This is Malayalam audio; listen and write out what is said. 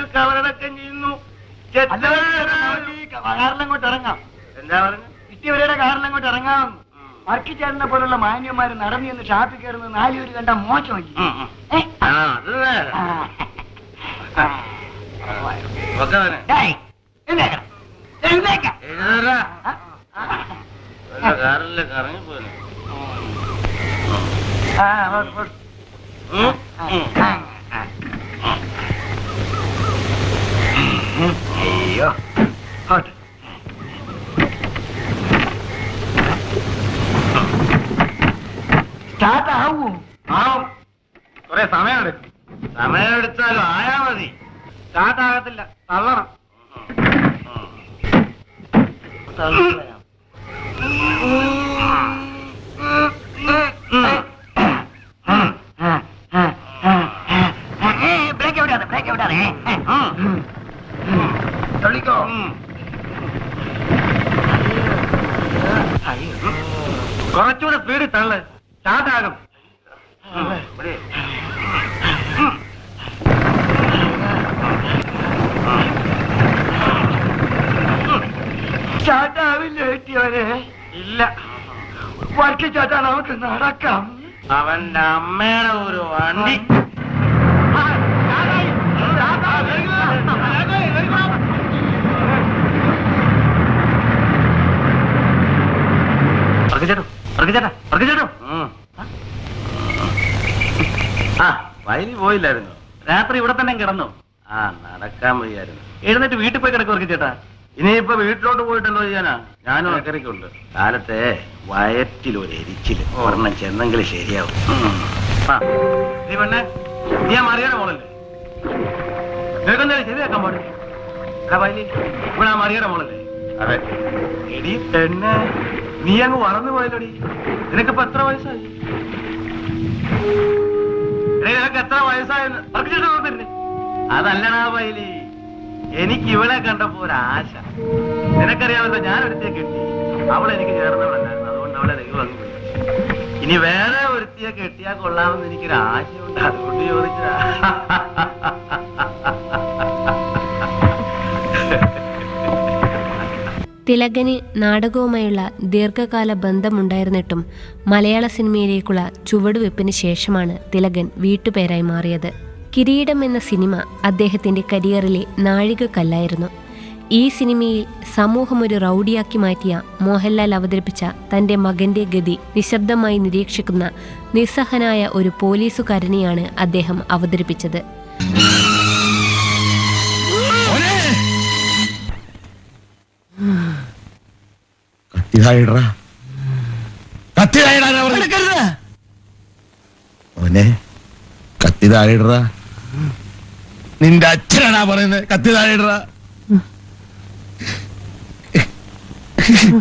കവറടക്കം ചെയ്യുന്നു അല്ല നമുക്ക് ഈ കാറിലങ്ങോട്ട് ഇറങ്ങാം എന്താ പറഞ്ഞു കിട്ടിയവരുടെ കാറിലങ്ങോട്ട് ഇറങ്ങാം വർക്കിച്ചേട്ടനെ പോലുള്ള മാന്യന്മാര് നടന്നു എന്ന് ഷാപ്പിൽ കയറുന്നത് നാലുപേര് കണ്ട മോശമായി ഏ? ആ അത് നേരെ. ആ. ഒക്കെ അവനെ. ഡേയ്, എഴുന്നേക്കണം. എഴുന്നേക്ക. എഴുന്നേറാ. ആ, ആ. വല്ല കാറിലേക്ക് ഇറങ്ങിപ്പോയി ആ, പോട്ടെ, പോട്ടെ. ആ, ആ, ആ. അയ്യോ പോട്ടെ. സ്റ്റാർട്ട് ആവൂ ആവും കുറെ സമയമെടുക്കും സമയമെടുത്താലും ആയാ മതി സ്റ്റാർട്ട് ആകത്തില്ല തള്ളണം ബ്രേക്ക് എവിടെയാണ് ബ്രേക്ക് എവിടെയാണ് തള്ളിക്കോ കുറച്ചുകൂടെ സ്പീഡിൽ തള്ളു സ്റ്റാർട്ട് ആകും ഇവിടെ. സ്റ്റാർട്ട് ആവില്ല കിട്ടിയവരെ ഇല്ല വർക്ക് ചേട്ടാ നമുക്ക് നടക്കാം അവന്റെ അമ്മയുടെ ഒരു വണ്ടി ഉം. ആ വയലിൽ പോയില്ലായിരുന്നു രാത്രി ഇവിടെ തന്നെ കിടന്നു ആ നടക്കാൻ വയ്യായിരുന്നു എഴുന്നേറ്റ് വീട്ടിൽ പോയി കിടക്കും ചേട്ടാ ഇനിയിപ്പോ വീട്ടിലോട്ട് പോയിട്ട് എന്തോ ചെയ്യാനാ ഞാനും അക്കരയ്ക്കുണ്ട് കാലത്തെ വയറ്റിൽ ഒരു എരിച്ചില് ഒരെണ്ണം ചെന്നെങ്കിൽ ശരിയാവും ആ, നീ പെണ്ണെ നീ ആ മറിയുടെ മോളല്ലേ നിനക്കെന്തായാലും ശരിയാക്കാൻ പാടില്ല എടാ വയലി ഇവിടെ ആ മറിയുടെ മോളല്ലേ അതെ എടി പെണ്ണെ നീ അങ്ങ് വളർന്നു പോയല്ലോടി നിനക്കിപ്പോ എത്ര വയസ്സായി എടീ, നിനക്ക് എത്ര വയസ്സായെന്ന് പറഞ്ഞിട്ട് തോന്നില്ലേ അതല്ലടാ വയലി എനിക്ക് ഇവളെ കണ്ടപ്പോ ഒരു ആശ നിനക്കറിയാമല്ലോ ഞാൻ അടുത്തേക്ക് കിട്ടി അവൾ എനിക്ക് ചേർന്നവളല്ലായിരുന്നു അതുകൊണ്ട് അവളെ ദൈവം അങ്ങ് വിളിച്ചു ഇനി വേറെ ഒരുത്തിയെ കെട്ടിയാൽ കൊള്ളാമെന്ന് എനിക്കൊരു ആശയുണ്ട് അതുകൊണ്ട് ചോദിച്ചതാ തിലകന് നാടകവുമായുള്ള ദീർഘകാല ബന്ധമുണ്ടായിരുന്നിട്ടും മലയാള സിനിമയിലേക്കുള്ള ചുവടുവെപ്പിന് ശേഷമാണ് തിലകൻ വീട്ടുപേരായി മാറിയത് കിരീടം എന്ന സിനിമ അദ്ദേഹത്തിന്റെ കരിയറിലെ നാഴികക്കല്ലായിരുന്നു ഈ സിനിമയിൽ സമൂഹം ഒരു റൗഡിയാക്കി മാറ്റിയ മോഹൻലാൽ അവതരിപ്പിച്ച തന്റെ മകന്റെ ഗതി നിശബ്ദമായി നിരീക്ഷിക്കുന്ന നിസ്സഹനായ ഒരു പോലീസുകാരനെയാണ് അദ്ദേഹം അവതരിപ്പിച്ചത് കത്തിതായിടറാ കത്തിതായിടാനാ മോനെ കത്തിതായിടറാ നിന്റെ അച്ഛനാണാ പറയുന്നത് കത്തിതായിടറാ